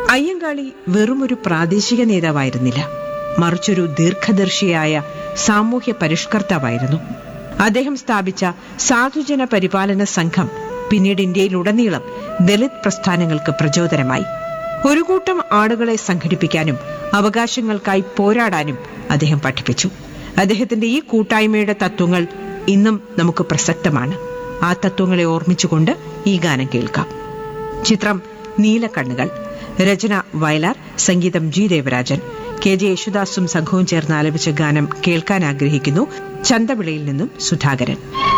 അയ്യങ്കാളി വെറുമൊരു പ്രാദേശിക നേതാവായിരുന്നില്ല മറിച്ചൊരു ദീർഘദർശിയായ സാമൂഹ്യ പരിഷ്കർത്താവായിരുന്നു അദ്ദേഹം സ്ഥാപിച്ച സാധുജന പരിപാലന സംഘം പിന്നീട് ഇന്ത്യയിലുടനീളം ദലിത് പ്രസ്ഥാനങ്ങൾക്ക് പ്രചോദനമായി ഒരു കൂട്ടം ആളുകളെ സംഘടിപ്പിക്കാനും അവകാശങ്ങൾക്കായി പോരാടാനും അദ്ദേഹം പഠിപ്പിച്ചു അദ്ദേഹത്തിന്റെ ഈ കൂട്ടായ്മയുടെ തത്വങ്ങൾ ഇന്നും നമുക്ക് പ്രസക്തമാണ് ആ തത്വങ്ങളെ ഓർമ്മിച്ചുകൊണ്ട് ഈ ഗാനം കേൾക്കാം ചിത്രം നീലക്കണ്ണുകൾ രചന വയലാർ സംഗീതം ജി ദേവരാജൻ കെ ജെ യേശുദാസും സംഘവും ചേർന്ന് ആലപിച്ച ഗാനം കേൾക്കാൻ ആഗ്രഹിക്കുന്നു ചന്തവിളയിൽ നിന്നും സുധാകരൻ